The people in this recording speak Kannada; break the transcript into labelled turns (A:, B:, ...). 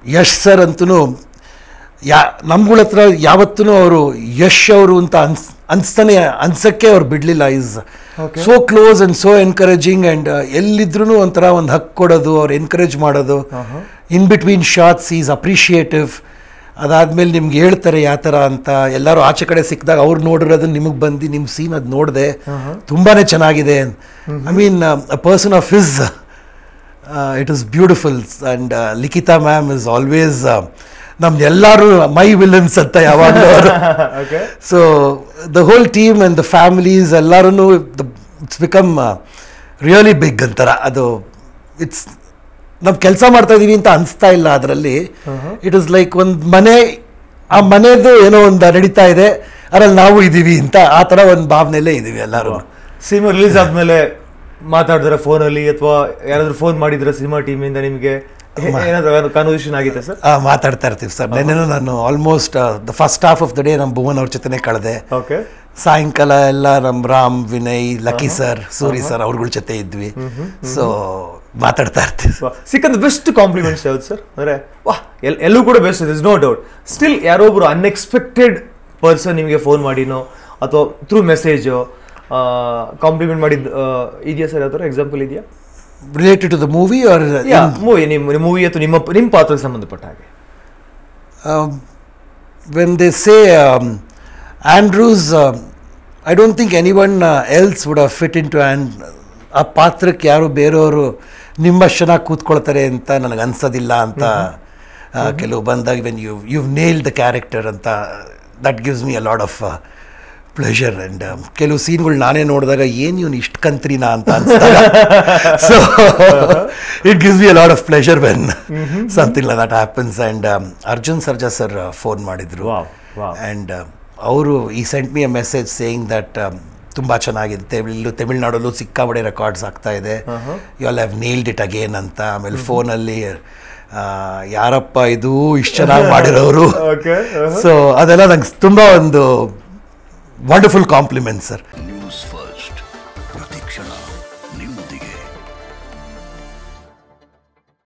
A: ಯಶ್ ಸರ್ ಅಂತೂ ಯಾ ನಮ್ಗಳ ಹತ್ರ ಯಾವತ್ತೂ ಅವರು ಯಶ್ ಅವರು ಅಂತ ಅನ್ಸ್ ಅನ್ಸ್ತಾನೆ ಅನ್ಸಕ್ಕೆ ಅವ್ರು ಬಿಡಲಿಲ್ಲ is so close and so encouraging and ಎಲ್ಲಿದ್ರೂ ಒಂಥರ ಒಂದು ಹಕ್ ಕೊಡೋದು ಅವ್ರು ಎನ್ಕರೇಜ್ ಮಾಡೋದು in between shots is appreciative ಅದಾದ್ಮೇಲೆ ನಿಮ್ಗೆ ಹೇಳ್ತಾರೆ ಯಾವ ಥರ ಅಂತ ಎಲ್ಲರೂ ಆಚೆ ಕಡೆ ಸಿಕ್ಕಿದಾಗ ಅವ್ರು ನೋಡಿರೋದನ್ನ ನಿಮಗೆ ಬಂದು ನಿಮ್ಮ ಸೀನ್ ಅದು ನೋಡಿದೆ ತುಂಬಾ ಚೆನ್ನಾಗಿದೆ I mean a person of his it is beautiful and Likhita ma'am is always ನಮ್ದು ಎಲ್ಲರೂ ಮೈ ವಿಲನ್ಸ್ ಅಂತ ಯಾವಾಗಲೂ
B: okay
A: so the whole team and the families ಎಲ್ಲರೂ ಇಟ್ಸ್ ಬಿಕಮ್ ರಿಯಲಿ ಬಿಗ್ ಅಂತಾರ ಅದು ಇಟ್ಸ್ ನಾವು ಕೆಲಸ ಮಾಡ್ತಾ ಇದೀವಿ ಅಂತ ಅನಿಸ್ತಾ ಇಲ್ಲ ಅದರಲ್ಲಿ ಇಟ್ ಇಸ್ ಲೈಕ್ ಒಂದು ಮನೆ ಆ ಮನೆದು ಏನೋ ಒಂದು ನಡೀತಾ ಇದೆ ಅದ್ರಲ್ಲಿ ನಾವು ಇದ್ದೀವಿ ಅಂತ ಆ ಥರ ಒಂದು ಭಾವನೆಯಲ್ಲೇ ಇದ್ದೀವಿ ಎಲ್ಲರೂ
B: ಸಿನಿಮಾ ರಿಲೀಸ್ ಆದ್ಮೇಲೆ ಮಾತಾಡಿದ್ರೆ ಫೋನಲ್ಲಿ ಅಥವಾ ಯಾರಾದ್ರೂ ಫೋನ್ ಮಾಡಿದ್ರೆ ಸಿನಿಮಾ ಟೀಮಿಂದ ನಿಮಗೆ ಏನಾದ್ರು ಕಾನ್ವರ್ಸೇಷನ್ ಆಗಿತ್ತೆ ಸರ್
A: ಆ, ಮಾತಾಡ್ತಾ ಇರ್ತೀವಿ ಸರ್ ನೆನ್ನೆನೂ ನಾನು almost the first half of the day ನಮ್ಮ ಭುವನ್ ಅವ್ರ ಜೊತೆನೇ ಕಳೆದೆ
B: ಓಕೆ
A: ಸಾಯಂಕಾಲ ಎಲ್ಲ ನಮ್ಮ ರಾಮ್ ವಿನಯ್ ಲಕ್ಕಿ ಸರ್ ಸೂರಿ ಸರ್ ಅವ್ರಗಳ ಜೊತೆ ಇದ್ವಿ ಸೊ ಮಾತಾಡ್ತಾ ಇರ್ತೀವಿ
B: ಸಿಕ್ಕಂತ ಬೆಸ್ಟ್ ಕಾಂಪ್ಲಿಮೆಂಟ್ಸ್ ಯಾವ್ದು ಸರ್ ಅಂದ್ರೆ ವಾಹ್ ಎಲ್ ಎಲ್ಲೂ ಕೂಡ best is no doubt still ಯಾರೋ ಒಬ್ರು ಅನ್ಎಕ್ಸ್ಪೆಕ್ಟೆಡ್ ಪರ್ಸನ್ ನಿಮಗೆ ಫೋನ್ ಮಾಡಿನೋ ಅಥವಾ ಥ್ರೂ ಮೆಸೇಜು ಕಾಂಪ್ಲಿಮೆಂಟ್ ಮಾಡಿದ್ ಆ, ಇದೆಯಾ ಸರ್ ಯಾವ್ದಾರು ಎಕ್ಸಾಂಪಲ್ ಇದೆಯಾ
A: related to the movie or
B: movie ನಿಮ್ಮ ಮೂವಿ ಅಥವಾ ನಿಮ್ಮ ನಿಮ್ಮ ಪಾತ್ರಕ್ಕೆ ಸಂಬಂಧಪಟ್ಟ ಹಾಗೆ
A: when they say Andrews I don't think any one else would fit in to and ಆ ಪಾತ್ರಕ್ಕೆ ಯಾರು ಬೇರೆಯವರು ನಿಮ್ಮಷ್ಟು ಚೆನ್ನಾಗಿ ಕೂತ್ಕೊಳ್ತಾರೆ ಅಂತ ನನಗೆ ಅನ್ಸೋದಿಲ್ಲ ಅಂತ ಆ, ಕೆಲವು ಬಂದಾಗ when you you nail the character ಅಂತ that gives me a lot of pleasure and ಕೆಲವು ಸೀನ್ಗಳು ನಾನೇ ನೋಡಿದಾಗ ಏನು ಇವನು ಇಷ್ಟು ಕಂತ್ರಿನಾ ಅಂತ ಅನ್ಸ್ದಾಗ so it gives me a lot of pleasure when something that happens and Arjun Sarja sir phone ಮಾಡಿದ್ರು
B: Wow, wow.
A: ಆ್ಯಂಡ್ ಅವರು ಈ sent me a message saying that ತುಂಬ ಚೆನ್ನಾಗಿದೆ ತಮಿಳು ತಮಿಳ್ನಾಡಲ್ಲೂ ಸಿಕ್ಕಾಬಡೆ ರೆಕಾರ್ಡ್ಸ್ ಆಗ್ತಾ ಇದೆ you all have nailed it again ಅಂತ ಆಮೇಲೆ ಫೋನಲ್ಲಿ ಯಾರಪ್ಪ ಇದು ಇಷ್ಟು ಚೆನ್ನಾಗಿ ಮಾಡಿರೋರು
B: ಓಕೆ
A: ಸೊ ಅದೆಲ್ಲ ನಂಗೆ ತುಂಬ ಒಂದು wonderful compliment sir
C: news first